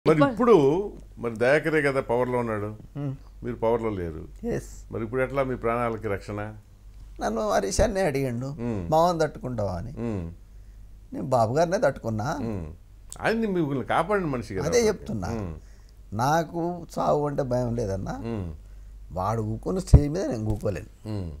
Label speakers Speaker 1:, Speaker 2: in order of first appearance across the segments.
Speaker 1: మరి ఇప్పుడు మరి దయాకరే కదా పవర్లో ఉన్నాడు మీరు పవర్లో లేరు
Speaker 2: ఎస్
Speaker 1: మరి ఇప్పుడు ఎట్లా మీ ప్రాణాలకి రక్షణ
Speaker 2: నన్ను హరీష్ అన్నే అడిగాడు మామని తట్టుకుంటావా అని
Speaker 1: ఉమ్,
Speaker 2: నేను బాబు గారినే తట్టుకున్నా
Speaker 1: ఉమ్. ఆయన్ని మిమ్మల్ని కాపాడిన మనిషి కదా
Speaker 2: అదే చెప్తున్నా
Speaker 1: ఉమ్,
Speaker 2: నాకు చావు అంటే భయం లేదన్నా
Speaker 1: ఉమ్,
Speaker 2: వాడు ఊకొని స్టేజ్ మీద నేను కూకోలేను
Speaker 1: ఉమ్,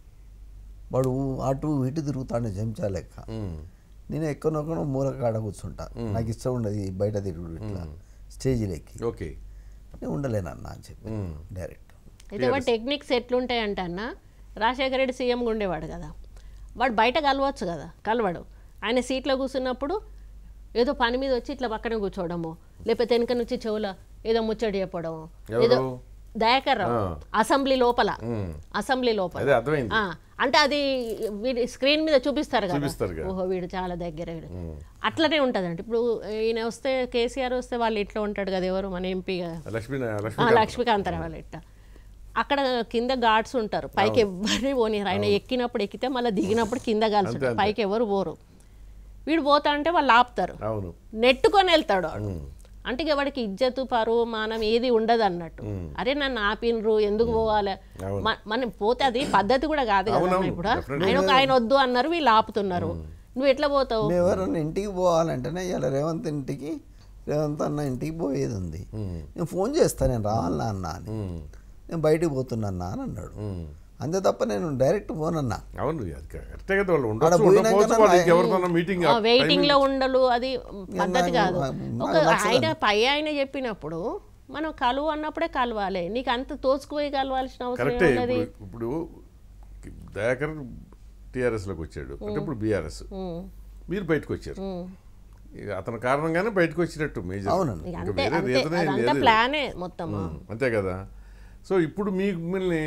Speaker 2: వాడు ఊ- అటు ఇటు తిరుగుతాడు చెంచా లెక్క
Speaker 1: ఉమ్,
Speaker 2: నేను ఎక్కడొక్కడ మూల కాడ కూర్చుంటా నాకు ఇష్టం ఉండదు ఈ బయట తిరుగుడు ఇట్లా స్టేజీలెక్కి
Speaker 1: ఓకే
Speaker 2: నేను ఉండలేనన్నా అని చెప్పి
Speaker 1: ఉమ్,
Speaker 2: డైరెక్ట్
Speaker 3: అయితే వాడి టెక్నిక్స్ ఎట్లుంటాయంట అన్న రాజశేఖర రెడ్డి సీఎంగా ఉండేవాడు కదా వాడు బయట కలవచ్చు కదా కలవడు ఆయన సీట్లో కూర్చున్నప్పుడు ఏదో పని మీద వచ్చి ఇట్లా పక్కన కూర్చోవడము లేకపోతే వెనుక నుంచి చెవుల ఏదో ముచ్చట చెప్పడము ఏదో
Speaker 1: ఎవరు?
Speaker 3: దయాకర్ రావు
Speaker 1: ఆ.
Speaker 3: అసెంబ్లీ లోపల
Speaker 1: ఉమ్.
Speaker 3: అసెంబ్లీ లోపల
Speaker 1: అదే అర్థమైంది
Speaker 3: ఆ, అంటే అది వీడి స్క్రీన్ మీద చూపిస్తారు కదా
Speaker 1: చూపిస్తారు కదా.
Speaker 3: ఓహో వీడు చాలా దగ్గర వీడు. అట్లనే ఉంటుందండి ఇప్పుడు ఈయన వస్తే కేసీఆర్ వస్తే వాళ్ళు ఇట్లా ఉంటాడు కదా ఎవరు మన ఎంపీ
Speaker 1: లక్ష్మీ
Speaker 3: ఆ,
Speaker 1: లక్ష్మీ
Speaker 3: లక్ష్మీకాంతరావు వాళ్ళ ఇట్ట అక్కడ కింద గార్డ్స్ ఉంటారు పైకి ఎవరిని పోనీరు ఆయన ఎక్కినప్పుడు ఎక్కితే మళ్ళీ దిగినప్పుడు కింద కలిసి ఉంటారు. పైకి ఎవరు పోరు వీడు పోతా అంటే వాళ్ళు ఆపుతారు
Speaker 1: అవును
Speaker 3: నెట్టుకొని వెళ్తాడు వాడు అంటే ఇక వాడికి ఇజ్జతు పరువు మానం ఏది ఉండదు అన్నట్టు అరే నన్ను ఆపినరు ఎందుకు పోవాలి
Speaker 1: అవును.
Speaker 3: మ- మనం పోతే అది పద్ధతి కూడా కాదు కదా
Speaker 1: అవునవును,
Speaker 3: ఇప్పుడు
Speaker 1: definitely.
Speaker 3: ఆయన ఒక ఆయన వద్దు అన్నారు వీళ్ళు ఆపుతున్నారు నువ్వు ఎట్లా పోతావు
Speaker 2: మేము ఎవరైనా ఇంటికి పోవాలంటేనే ఇలా రేవంత్ ఇంటికి రేవంత్ అన్న ఇంటికి పోయేది ఉంది నేను ఫోన్ చేస్తాను నేను రావాలన్నా అన్న అని
Speaker 1: ఉమ్,
Speaker 2: నేను బయటికి పోతున్నా అని అన్నాడు
Speaker 1: ఉమ్.
Speaker 2: అంతే తప్ప నేను డైరెక్ట్ పోనన్నా
Speaker 1: అవును అది కరెక్టే కదా వాళ్ళు
Speaker 2: ఆడ
Speaker 1: ఉండొచ్చు
Speaker 2: పోయినాక
Speaker 1: ఉండకపోవచ్చు
Speaker 2: నా-
Speaker 1: వాళ్ళు ఇంకెవరితోనో మీటింగ్
Speaker 3: ఆ వెయిటింగ్ లో ఉండలు అది పద్ధతి
Speaker 2: నాకు-
Speaker 3: కాదు
Speaker 2: నాకు
Speaker 3: ఒక
Speaker 2: నచ్చదు
Speaker 3: ఆయన పై ఆయన చెప్పినప్పుడు మనం కలువు అన్నప్పుడే కలవాలి నీకు అంత తోచుకుపోయి కలవాల్సిన అవసరం
Speaker 1: కరెక్టే
Speaker 3: ఉన్నది
Speaker 1: ఇప్పుడు ఇప్పుడు దయాకర్ టీఆర్ఎస్లోకి వచ్చాడు అంటే ఇప్పుడు బీఆర్ఎస్ మీరు బయటకు వచ్చారు ఇక అతని కారణంగానే బయటకు వచ్చినట్టు మేజర్
Speaker 2: అవునండి.
Speaker 3: ఇక
Speaker 1: ఇంకా
Speaker 3: అంతే
Speaker 1: వేరే
Speaker 3: అంతే
Speaker 1: రీజనే
Speaker 3: అదంతా
Speaker 1: లేదు
Speaker 3: ప్లానే మొత్తం
Speaker 1: ఉమ్, అంతే కదా సో ఇప్పుడు మీ మిమ్మల్ని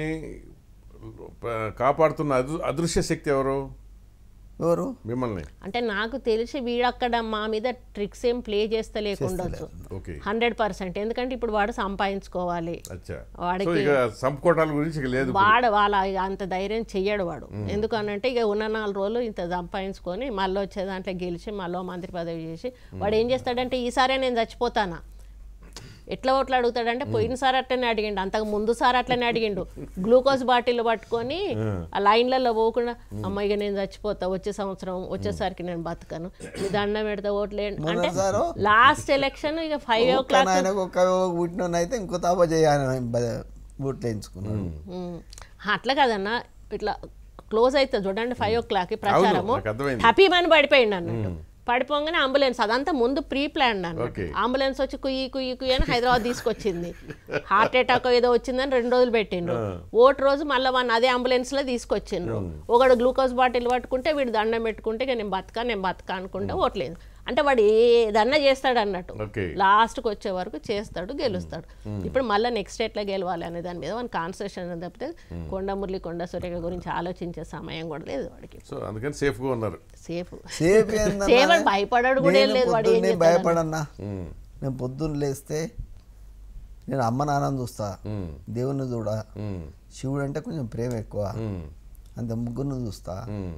Speaker 1: ప- కాపాడుతున్న అదృ అదృశ్య శక్తి ఎవరు
Speaker 2: ఎవరు
Speaker 1: మిమ్మల్ని
Speaker 3: అంటే నాకు తెలిసి వీడక్కడ మా మీద ట్రిక్స్ ఏం ప్లే చేస్తా లేకుండొచ్చు
Speaker 1: ఓకే
Speaker 3: హండ్రెడ్ పర్సెంట్ ఎందుకంటే ఇప్పుడు వాడు సంపాదించుకోవాలి
Speaker 1: అచ్చా సో
Speaker 3: వాడికి-
Speaker 1: ఇక సంపుకోటాల గురించి ఇక లేదు
Speaker 3: వాడు వాళ్ళ ఇక అంత ధైర్యం చెయ్యడు వాడు ఎందుకనంటే ఇక ఉన్న నాలుగు రోజులు ఇంత సంపాదించుకొని మళ్ళీ వచ్చే దాంట్లో గెలిచి మళ్ళీ మంత్రి పదవి చేసి వాడు ఏం చేస్తాడంటే ఈసారే నేను చచ్చిపోతానా ఎట్లా ఓట్లు అడుగుతాడంటే పోయినసారి అట్లనే అడిగిండు అంతకు ముందు సారి అట్లనే అడిగిండు గ్లూకోజ్ బాటిల్ పట్టుకొని ఆ లైన్లలో పోకుండా అమ్మ ఇక నేను చచ్చిపోతా వచ్చే సంవత్సరం వచ్చేసరికి నేను బతకను మీ దండం పెడతా ఓట్లేండి అంటే
Speaker 2: మొన్నటిసారో
Speaker 3: లాస్ట్ ఎలక్షన్ ఇక ఫైవ్ ఓ క్లాక్
Speaker 2: ఆయనకు ఒక పుట్టిన అయితే ఇంకో తాప చేయాలని బూట్లు వేయించుకున్నాడు
Speaker 3: ఉమ్. అట్లా కదన్నా ఇట్లా క్లోజ్ అవుతుంది చూడండి ఫైవ్ ఓ క్లాక్ ప్రచారము
Speaker 1: నాకు అర్థమైంది.
Speaker 3: హ్యాపీ మని పడిపోయింది అన్నట్టు పడిపోగానే అంబులెన్స్ అదంతా ముందు ప్రీ ప్లాన్ అన్నట్టు
Speaker 1: Okay.
Speaker 3: అంబులెన్స్ వచ్చి కుయ్యి కుయ్యి కుయ్యి అని హైదరాబాద్ తీసుకొచ్చింది హార్ట్ అటాక్ ఏదో వచ్చిందని రెండు రోజులు పెట్టిండ్రు ఓటు రోజు మళ్ళీ వాడిని అదే అంబులెన్స్ లో తీసుకొచ్చిండ్రు ఒకడు గ్లూకోజ్ బాటిల్ పట్టుకుంటే వీడు దండం పెట్టుకుంటే ఇక నేను బతక నేను బతక అనుకుంటే ఓట్లేదు అంటే వాడు ఏదన్నా చేస్తాడు అన్నట్టు
Speaker 1: Okay.
Speaker 3: లాస్ట్కి వచ్చే వరకు చేస్తాడు గెలుస్తాడు ఇప్పుడు మళ్ళీ నెక్స్ట్ ఎట్లా గెలవాలి అనే దాని మీద మన కాన్సన్ట్రేషన్ తప్పితే కొండ మురళి కొండ సురేఖ గురించి ఆలోచించే సమయం కూడా లేదు వాడికి
Speaker 1: సో అందుకని సేఫ్గా ఉన్నారు
Speaker 3: సేఫ్
Speaker 2: సేఫ్ ఏందన్నా?
Speaker 3: సేఫ్ అని భయపడాడు కూడా ఏం
Speaker 2: నేను
Speaker 3: లేదు వాడు ఏం
Speaker 2: పొద్దున్నే
Speaker 3: చేస్తాడని.
Speaker 2: భయపడన్నా
Speaker 1: ఉమ్,
Speaker 2: నేను పొద్దున్న లేస్తే నేను అమ్మ నాన్నని చూస్తా
Speaker 1: ఉమ్,
Speaker 2: దేవుని చూడ
Speaker 1: ఉమ్,
Speaker 2: శివుడు అంటే కొంచెం ప్రేమ ఎక్కువ
Speaker 1: ఉమ్,
Speaker 2: అంత ముగ్గురిని చూస్తా
Speaker 1: ఉమ్.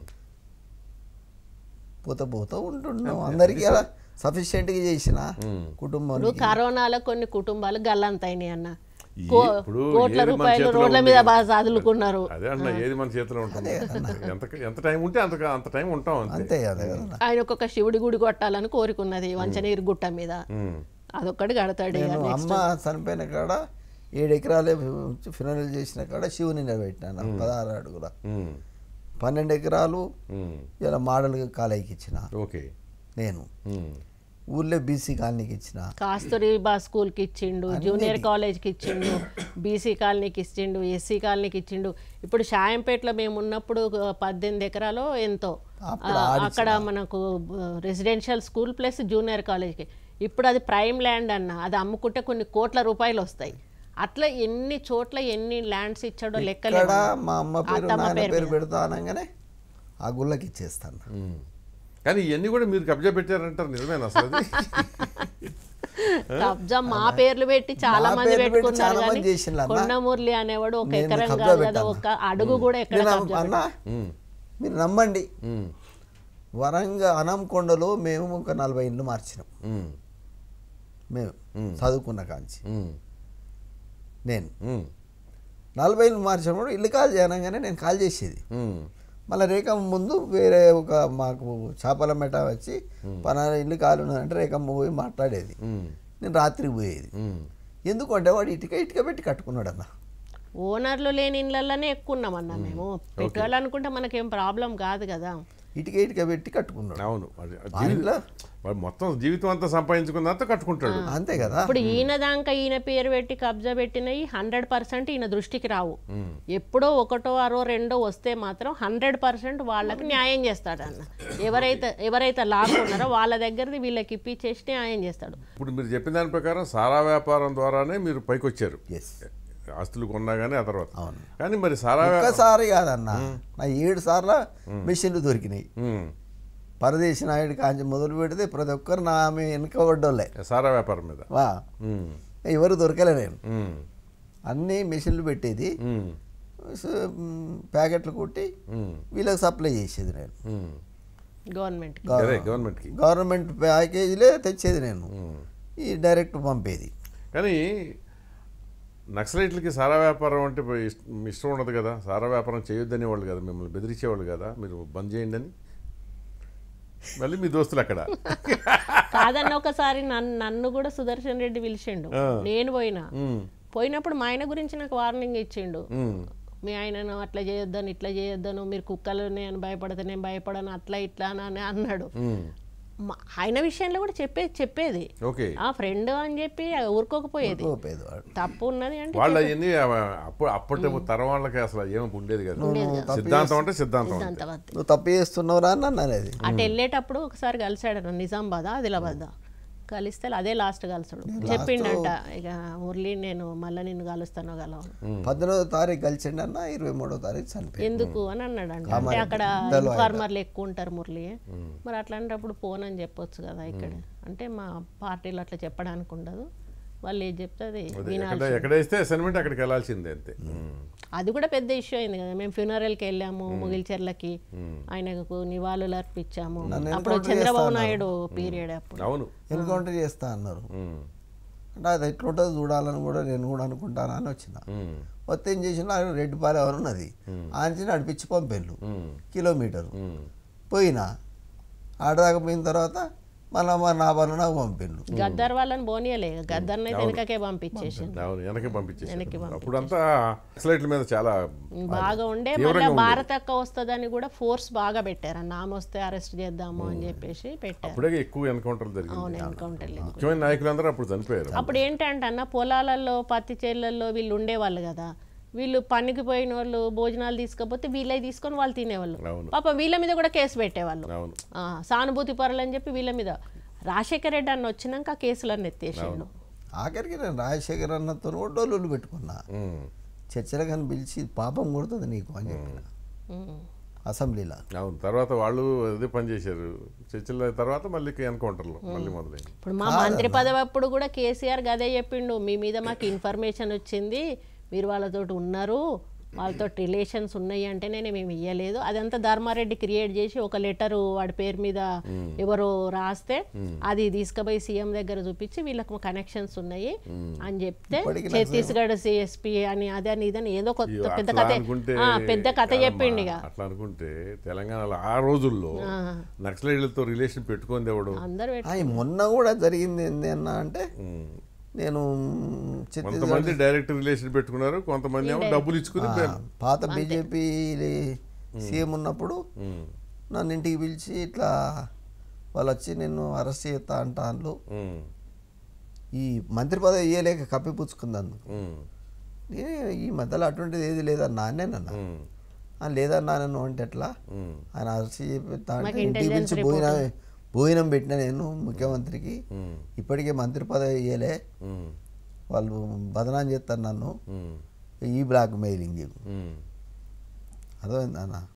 Speaker 2: పోతా పోతా ఉంటున్నాం అందరికీ అలా సఫిషియెంట్గా చేసిన కుటుంబం
Speaker 3: ఇప్పుడు కరోనాలో కొన్ని కుటుంబాలు గల్లంతైనాయి అన్న
Speaker 1: ఈ-
Speaker 3: కో-
Speaker 1: ఇప్పుడు
Speaker 3: కోట్ల
Speaker 1: ఏది మన
Speaker 3: రూపాయలు
Speaker 1: చేతిలో
Speaker 3: రోడ్ల
Speaker 1: ఉంది
Speaker 3: మీద
Speaker 1: కదా.
Speaker 3: బాగా చదువుకున్నారు
Speaker 1: అదే అన్న ఏది మన చేతిలో ఉంటుంది ఎంత ఎంత టైం ఉంటే అంత అంత టైం ఉంటాం అంతే
Speaker 2: అంతే కదా కదా
Speaker 3: ఆయన ఒక్కొక్క శివుడి గుడి కొట్టాలని కోరుకున్నది వంచనీరు గుట్ట మీద
Speaker 1: ఉమ్,
Speaker 3: అదొక్కటి కడతాడు ఇక
Speaker 2: నేను అమ్మ చనిపోయిన కాడ ఏడు ఎకరాలే ఫినరల్ చేసిన కాడ శివుని నిలబెట్టాను పదహారు అడుగుల
Speaker 1: ఉమ్,
Speaker 2: పన్నెండు ఎకరాలు
Speaker 1: ఉమ్,
Speaker 2: ఇలా మోడల్ కాలేజీకి ఇచ్చిన
Speaker 1: ఓకే
Speaker 2: నేను
Speaker 1: ఉమ్,
Speaker 2: ఊర్లో బీసీ కాలనీకి ఇచ్చిన
Speaker 3: కాస్తూరిబా స్కూల్కి ఇచ్చిండు జూనియర్ కాలేజ్కి ఇచ్చిండు బీసీ కాలనీకి ఇచ్చిండు ఎస్సీ కాలనీకి ఇచ్చిండు ఇప్పుడు షాయంపేటలో మేము ఉన్నప్పుడు ఒక పద్దెనిమిది ఎకరాలు ఎంతో
Speaker 2: అప్పుడు
Speaker 3: ఆ, అక్కడ మనకు రెసిడెన్షియల్ స్కూల్ ప్లస్ జూనియర్ కాలేజ్కి ఇప్పుడు అది ప్రైమ్ ల్యాండ్ అన్న అది అమ్ముకుంటే కొన్ని కోట్ల రూపాయలు వస్తాయి అట్లా ఎన్ని చోట్ల ఎన్ని ల్యాండ్స్ ఇచ్చాడో
Speaker 2: ఇక్కడ
Speaker 3: లెక్కలేదు
Speaker 2: మా అమ్మ పేరు
Speaker 3: అత్తమ్మ
Speaker 2: నాయన
Speaker 3: పేరు
Speaker 2: పేరు పెడతా అనగానే ఆ గుళ్ళకి ఇచ్చేస్తాను
Speaker 1: ఉమ్. కానీ ఇవన్నీ కూడా మీరు కబ్జా పెట్టారంటారు నిజమేనా అసలు అది?
Speaker 3: కబ్జా మా పేర్లు పెట్టి చాలా
Speaker 2: మా
Speaker 3: మంది
Speaker 2: పేర్లు పెట్టి
Speaker 3: పెట్టుకున్నారు
Speaker 2: చాలా
Speaker 3: కానీ
Speaker 2: మంది చేసిండ్రు అన్న.
Speaker 3: కొండమురళి అనేవాడు ఒక
Speaker 2: నేను
Speaker 3: ఎకరం
Speaker 2: కబ్జా
Speaker 3: కాదు కదా
Speaker 2: పెట్టాను.
Speaker 3: ఒక అడుగు కూడా ఎక్కడ
Speaker 2: నేను
Speaker 3: కబ్జా
Speaker 2: అన్న
Speaker 1: ఉమ్,
Speaker 2: మీరు నమ్మండి
Speaker 1: ఉమ్,
Speaker 2: వరంగల్ అనంకొండలో మేము ఒక నలభై ఇండ్లు మార్చినాం
Speaker 1: ఉమ్,
Speaker 2: మేము చదువుకున్న కాంచి
Speaker 1: ఉమ్,
Speaker 2: నేను
Speaker 1: ఉమ్,
Speaker 2: నలభై ఏళ్ళు మార్చినప్పుడు ఇల్లు కాల్ చేయనగానే నేను కాల్ చేసేది
Speaker 1: ఉమ్,
Speaker 2: మళ్ళీ రేఖమ్మ ముందు వేరే ఒక మాకు చేపల మెట వచ్చి పలానా ఇల్లు కాలు ఉన్నదంటే రేఖమ్మ పోయి మాట్లాడేది
Speaker 1: ఉమ్,
Speaker 2: నేను రాత్రికి పోయేది
Speaker 1: ఉమ్.
Speaker 2: ఎందుకంటే వాడు ఇటుక ఇటుక పెట్టి కట్టుకున్నాడు అన్న
Speaker 3: ఓనర్లు లేని ఇళ్ళల్లోనే ఎక్కువ ఉన్నామన్నా మేము పెట్టాలనుకుంటే మనకేం ప్రాబ్లం కాదు కదా
Speaker 2: ఇటుక ఇటుక పెట్టి కట్టుకున్నాడు
Speaker 1: అవును అది
Speaker 2: మా
Speaker 1: జీవి-
Speaker 2: ఇంట్లో
Speaker 1: వాడు మొత్తం జీవితం అంతా సంపాదించుకున్నంత కట్టుకుంటాడు
Speaker 2: అంతే కదా
Speaker 3: ఇప్పుడు ఈయన దాకా ఈయన పేరు పెట్టి కబ్జా పెట్టినవి హండ్రెడ్ పర్సెంట్ ఈయన దృష్టికి రావు ఎప్పుడో ఒకటో ఆరో రెండో వస్తే మాత్రం హండ్రెడ్ పర్సెంట్ వాళ్ళకి న్యాయం చేస్తాడన్న ఎవరైతే ఎవరైతే లాక్కున్నారో వాళ్ళ దగ్గరది వీళ్ళకి ఇప్పించేసి న్యాయం చేస్తాడు
Speaker 1: ఇప్పుడు మీరు చెప్పిన దాని ప్రకారం సారా వ్యాపారం ద్వారానే మీరు పైకి వచ్చారు
Speaker 2: ఎస్
Speaker 1: ఆస్తులు కొన్నా కానీ ఆ తర్వాత
Speaker 2: అవును.
Speaker 1: కానీ మరి సారా వ్యా-
Speaker 2: ఒక్కసారి కాదన్న నా ఏడు సార్లు మిషన్లు దొరికినాయి
Speaker 1: ఉమ్,
Speaker 2: పరదేశి నాయుడు కాంచి మొదలు పెడితే ప్రతి ఒక్కరు నా ఆమె వెనుకబడ్డోళ్ళే
Speaker 1: సారా వ్యాపారం మీద
Speaker 2: వా
Speaker 1: ఉమ్,
Speaker 2: ఎవరు దొరకలే నేను
Speaker 1: ఉమ్,
Speaker 2: అన్ని మిషన్లు పెట్టేది
Speaker 1: ఉమ్,
Speaker 2: సో, మ్, ప్యాకెట్లు కొట్టి
Speaker 1: ఉమ్,
Speaker 2: వీళ్ళకి సప్లై చేసేది నేను
Speaker 1: ఉమ్.
Speaker 3: గవర్నమెంట్
Speaker 1: అదే గవర్నమెంట్కి
Speaker 2: గవర్నమెంట్ ప్యాకేజీలే తెచ్చేది నేను
Speaker 1: ఉమ్.
Speaker 2: ఈ డైరెక్ట్ పంపేది
Speaker 1: కానీ నక్సలైట్లకి సారా వ్యాపారం అంటే ఇష్ట- ఇష్టం ఉండదు కదా సారా వ్యాపారం చేయొద్దనే వాళ్ళు కదా మిమ్మల్ని బెదిరించేవాళ్ళు కదా మీరు బంద్ చేయండి అని మళ్ళీ మీ దోస్తులు అక్కడ
Speaker 3: కాదన్న ఒకసారి నన్ను నన్ను కూడా సుదర్శన్ రెడ్డి పిలిచిండు నేను పోయినా
Speaker 1: ఉమ్,
Speaker 3: పోయినప్పుడు మా ఆయన గురించి నాకు వార్నింగ్ ఇచ్చిండు
Speaker 1: ఉమ్,
Speaker 3: మీ ఆయనను అట్లా చేయొద్దని ఇట్లా చేయొద్దను మీరు కుక్కలు నేను భయపడితే నేను భయపడను అట్లా ఇట్లా అని అన్నాడు
Speaker 1: ఉమ్.
Speaker 3: మా- ఆయన విషయంలో కూడా చెప్పేది చెప్పేది
Speaker 1: ఓకే
Speaker 3: ఆ ఫ్రెండ్ అని చెప్పి ఊరుకోకపోయేది
Speaker 2: పోపేది వాడు
Speaker 3: తప్పు ఉన్నది అంటే
Speaker 1: వాళ్ళు అవన్నీ అప్పుడు అప్పటి తరం వాళ్ళకి అసలు ఏమి ఉండేది కదా సిద్ధాంతం అంటే సిద్ధాంతం అంతే.
Speaker 3: అంతవద్దు
Speaker 2: నువ్వు తప్పు చేస్తున్నావురా అని అన్నారు అది
Speaker 3: అటు వెళ్ళేటప్పుడు ఒకసారి కలిసాడు నిజామాబాద్ ఆదిలాబాద్ కలిస్తే అదే లాస్ట్ కలిసాడు చెప్పిండంట ఇక మురళి నేను మళ్ళీ నిన్ను కలుస్తాను కలవను
Speaker 2: పద్దెనిమిదో తారీఖు కలిసిండి అన్న ఇరవై మూడో తారీఖు చనిపోయింది
Speaker 3: ఎందుకు అని అన్నాడంట అంటే అక్కడ ఇన్ఫార్మర్లు ఎక్కువ ఉంటారు మురళి మరి అట్లాంటప్పుడు పోనని చెప్పొచ్చు కదా ఇక్కడ అంటే మా పార్టీలో అట్లా చెప్పడానికి ఉండదు వాళ్ళు ఏది చెప్తే అది
Speaker 1: అదే,
Speaker 3: వినాలి
Speaker 1: ఎక్కడ ఎక్కడ వేస్తే అసైన్మెంట్ అక్కడికి వెళ్ళాల్సిందే అంతే ఉమ్.
Speaker 3: అది కూడా పెద్ద ఇష్యూ అయింది కదా మేము ఫ్యూనరల్కి వెళ్ళాము ముగిల్చెర్లకి ఆయనకు నివాళులు అర్పించాము అప్పుడు చంద్రబాబు నాయుడు పీరియడ్ అప్పుడు
Speaker 1: అవును
Speaker 2: ఎన్కౌంటర్ చేస్తా అన్నారు
Speaker 1: ఉమ్,
Speaker 2: అంటే అది ఎట్లుంటుందో చూడాలని కూడా నేను కూడా అనుకుంటాను అని వచ్చిన
Speaker 1: ఉమ్,
Speaker 2: మొత్తం ఏం చేసిన రెడ్డిపాలెం ఎవరు ఉన్నది ఆంచి నడిపించి పంపారు
Speaker 1: ఉమ్,
Speaker 2: కిలోమీటరు
Speaker 1: ఉమ్.
Speaker 2: పోయినా ఆడదాకా పోయిన తర్వాత మళ్ళా మా నా పనులు నాకు పంపిండు
Speaker 3: గద్దర్ వాళ్ళని పోనీయలే గద్దర్ని అయితే వెనకకే పంపించేసింది
Speaker 1: అవును వెనక్కి పంపించేసి
Speaker 3: వెనక్కి
Speaker 1: అప్పుడు అంతా నక్సలైట్ల మీద చాలా
Speaker 3: బాగా ఉండే మళ్ళీ భారత్ అక్క వస్తుందని కూడా ఫోర్స్ బాగా పెట్టారు అన్న ఆమె వస్తే అరెస్ట్ చేద్దాము అని చెప్పేసి పెట్టారు
Speaker 1: అప్పుడే ఎక్కువ ఎన్కౌంటర్లు జరిగింది
Speaker 3: అవును ఎన్కౌంటర్
Speaker 1: ముఖ్యమైన నాయకులందరూ అప్పుడు చనిపోయారు
Speaker 3: అప్పుడు ఏంటంటే అన్న పొలాలలో పత్తి చేలల్లో వీళ్ళు ఉండేవాళ్ళు కదా వీళ్ళు పనికి పోయిన వాళ్ళు భోజనాలు తీసుకపోతే వీళ్ళే తీసుకొని వాళ్ళు తినేవాళ్ళు
Speaker 1: అవును.
Speaker 3: పాప వీళ్ళ మీద కూడా కేసు పెట్టేవాళ్ళు
Speaker 1: అవును
Speaker 3: ఆ, సానుభూతి పరులు అని చెప్పి వీళ్ళ మీద రాజశేఖర రెడ్డి అన్న వచ్చినాక ఆ కేసులన్నీ ఎత్తేసిండు
Speaker 2: ఆఖరికి నేను రాజశేఖర్ అన్నతో కూడా డోళ్ళు పెట్టుకున్నా
Speaker 1: ఉమ్,
Speaker 2: చర్చలు కానీ పిలిచి పాపం కొడుతుంది నీకు అని చెప్పిన
Speaker 3: ఉమ్.
Speaker 2: అసెంబ్లీలో
Speaker 1: అవును తర్వాత వాళ్ళు అదే పని చేశారు చర్చల తర్వాత మళ్ళీ ఎన్కౌంటర్లు మళ్ళీ మొదలైంది
Speaker 3: ఇప్పుడు మా మంత్రి పదవి అప్పుడు కూడా కేసీఆర్ గదే చెప్పిండు మీ మీద మాకు ఇన్ఫర్మేషన్ వచ్చింది మీరు వాళ్ళతోటి ఉన్నారు వాళ్ళతో రిలేషన్స్ ఉన్నాయి అంటేనే మేము ఇయ్యలేదు అదంతా ధర్మారెడ్డి క్రియేట్ చేసి ఒక లెటర్ వాడి పేరు మీద ఎవరో రాస్తే అది తీసుకుపోయి సీఎం దగ్గర చూపించి వీళ్ళకు కనెక్షన్స్ ఉన్నాయి అని చెప్తే
Speaker 2: ఇప్పటికి
Speaker 3: ఛత్తీస్గఢ్ సిఎస్పి అని అదే అని ఇదని ఏదో కొత్త
Speaker 1: ఇగో
Speaker 3: పెద్ద
Speaker 1: అట్లా
Speaker 3: కథ
Speaker 1: అనుకుంటే
Speaker 3: ఆ, పెద్ద కథ
Speaker 1: కాదమ్మా,
Speaker 3: చెప్పిండు ఇక
Speaker 1: అట్లా అనుకుంటే తెలంగాణలో ఆ రోజుల్లో నక్సలైట్లతో రిలేషన్ పెట్టుకుంది ఎవడు
Speaker 3: అందరు పెట్-
Speaker 2: అయి మొన్న కూడా జరిగింది ఏంది అన్న అంటే
Speaker 1: ఉమ్.
Speaker 2: నేను ఛత్తీస్గఢ్
Speaker 1: కొంతమంది డైరెక్ట్ రిలేషన్ పెట్టుకున్నారు కొంతమంది ఏమో డబ్బులు ఇచ్చుకుని
Speaker 2: ఆ, పాత బీజేపీ సీఎం ఉన్నప్పుడు
Speaker 1: ఉమ్,
Speaker 2: నన్ను ఇంటికి పిలిచి ఇట్లా వాళ్ళు వచ్చి నిన్ను అరెస్ట్ చేస్తా అంటాను
Speaker 1: ఉమ్,
Speaker 2: ఈ మంత్రి పదవి ఇయ్యలేక కప్పిపుచ్చుకుందాను
Speaker 1: ఉమ్,
Speaker 2: నేను ఈ మధ్యలో అటువంటిది ఏది లేదన్నా నేనన్నా
Speaker 1: ఉమ్,
Speaker 2: "ఆ, లేదన్నా నన్ను అంటే ఎట్లా
Speaker 1: ఉమ్,
Speaker 2: ఆయన అరెస్ట్ చేపిస్తా అంటే
Speaker 3: మాకు
Speaker 2: ఇంటికి
Speaker 3: intelligence
Speaker 2: పిలిచి భోజనం భోజనం పెట్టిన నేను ముఖ్యమంత్రికి
Speaker 1: ఉమ్,
Speaker 2: ఇప్పటికే మంత్రి పదవి ఇయ్యలే
Speaker 1: ఉమ్,
Speaker 2: వాళ్ళు బదనాం చేస్తారు నన్ను
Speaker 1: ఉమ్,
Speaker 2: ఈ బ్లాక్ మెయిలింగ్
Speaker 1: ఉమ్.
Speaker 2: అర్థమైంది అన్న